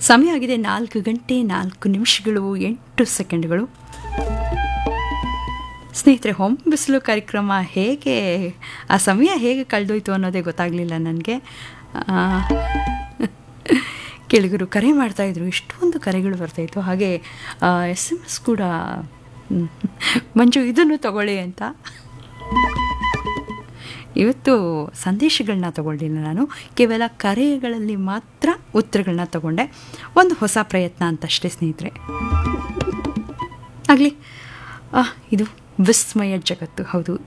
ಸಮಯ ಆಗಿದೆ ನಾಲ್ಕು ಗಂಟೆ ನಾಲ್ಕು ನಿಮಿಷಗಳು ಎಂಟು ಸೆಕೆಂಡ್ಗಳು ಸ್ನೇಹಿತರೆ ಹೋಮ್ ಬಿಸಿಲು ಕಾರ್ಯಕ್ರಮ ಹೇಗೆ ಆ ಸಮಯ ಹೇಗೆ ಕಳೆದೋಯ್ತು ಅನ್ನೋದೇ ಗೊತ್ತಾಗಲಿಲ್ಲ ನನಗೆ ಕೆಳಗರು ಕರೆ ಮಾಡ್ತಾಯಿದ್ರು ಇಷ್ಟೊಂದು ಕರೆಗಳು ಬರ್ತಾಯಿತ್ತು ಹಾಗೆ ಎಸ್ ಎಮ್ ಎಸ್ ಕೂಡ ಹ್ಮ್, ಮಂಜು ಇದನ್ನು ತಗೊಳ್ಳಿ ಅಂತ ಇವತ್ತು ಸಂದೇಶಗಳನ್ನ ತಗೊಳ್ಳಿಲ್ಲ ನಾನು ಕೇವಲ ಕರೆಗಳಲ್ಲಿ ಮಾತ್ರ ಉತ್ತರಗಳನ್ನ ತಗೊಂಡೆ ಒಂದು ಹೊಸ ಪ್ರಯತ್ನ ಅಂತಷ್ಟೇ ಸ್ನೇಹಿತರೆ ಆಗಲಿ ಇದು ವಿಸ್ಮಯ ಜಗತ್ತು ಹೌದು